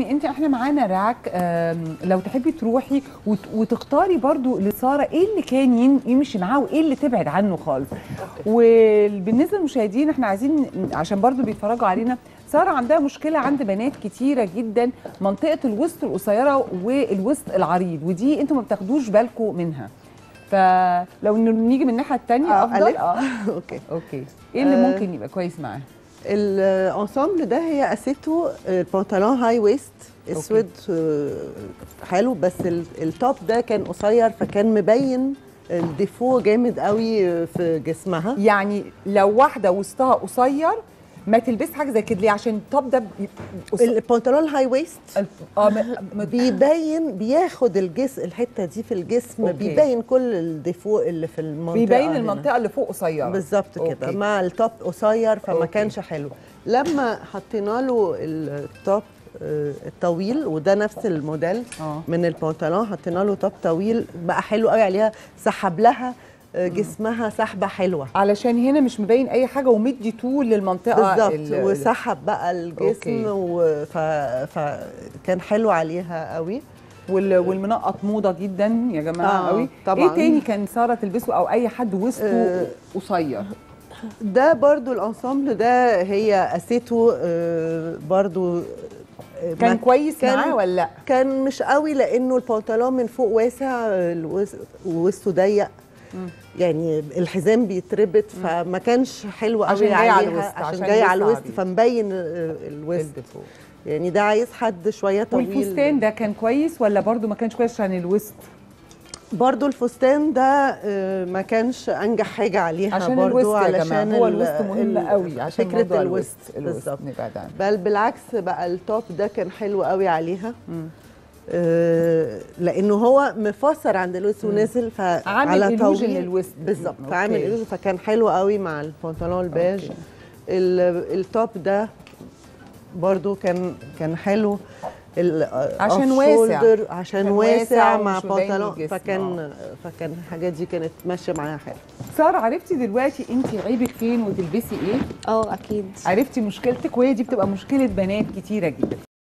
يعني انت احنا معانا راك آم، لو تحبي تروحي وت- وتختاري برضو لساره ايه اللي كان ين- يمشي معاه وايه اللي تبعد عنه خالص وبالنسبه للمشاهدين احنا عايزين عشان برضو بيتفرجوا علينا ساره عندها مشكله عند بنات كتيره جدا منطقه الوسط القصيره والوسط العريض ودي انتوا ما بتاخدوش بالكم منها فلو إنه نيجي من الناحيه الثانيه آه، افضل ألف؟ اه اوكي اوكي ايه اللي آه. ممكن يبقى كويس معاه الانسامبل ده هي قاسته البنطلون هاي ويست اسود آه، حلو بس ال- التوب ده كان قصير فكان مبين الديفو جامد قوي في جسمها يعني لو واحده وسطها قصير ما تلبس حاجه زي كده ليه عشان التوب ده بي- قص- البنطلون هاي ويست الف- اه م- م- بيبين بياخد الجسم الحته دي في الجسم أوكي. بيبين كل الديفو اللي في المنطقه بيبين هنا. المنطقه اللي فوق قصيره بالظبط كده أوكي. مع التوب قصير فما أوكي. كانش حلو لما حطينا له التوب آه، الطويل وده نفس الموديل اه من البنطلون حطينا له توب طويل بقى حلو قوي عليها سحب لها آه، جسمها سحبه حلوه علشان هنا مش مبين اي حاجه ومدي طول للمنطقه بالظبط ال- وسحب بقى الجسم أوكي. و- ف... فكان حلو عليها قوي وال- والمنقط موضه جدا يا جماعه آه، قوي طبعاً. ايه تاني كان ساره تلبسه او اي حد وسطه آه، قصير ده برضو الانسامبل ده هي قاسته آه، برضو آه، كان ما- كويس كان- معاه ولا لا كان مش قوي لانه البنطلون من فوق واسع الوس- ووسطه ضيق مم. يعني الحزام بيتربط فما كانش حلو قوي عشان جاي على عليها الوسط، عشان عشان جاي على الوسط الوسط عريض. فمبين آه، الوسط الدفوع. يعني ده عايز حد شويه طويل والفستان ده كان كويس ولا برضو ما كانش كويس عشان الوسط برضو الفستان ده آه، ما كانش انجح حاجه عليها عشان برضو الوسط يا علشان جماعه هو ال- الوسط مهم ال- قوي عشان فكره موضوع الوسط الوسط بالظبط نبعد عنه بل بالعكس بقى التوب ده كان حلو قوي عليها مم. آه، لانه هو مفسر عند الوسط ونزل عامل فعلى illusion طويل للوسط بالظبط أوكي. فعامل illusion فكان حلو قوي مع البنطلون البيج أوكي. ال- التوب ده برضو كان كان حلو ال- عشان off واسع. shoulder عشان عشان واسع واسع مع ومش مبين بنطلون الجسم، فكان فكان الحاجات دي كانت ماشيه معاها حلو ساره عرفتي دلوقتي انت عيبك فين وتلبسي ايه اه اكيد عرفتي مشكلتك وهي دي بتبقى مشكله بنات كتيره جدا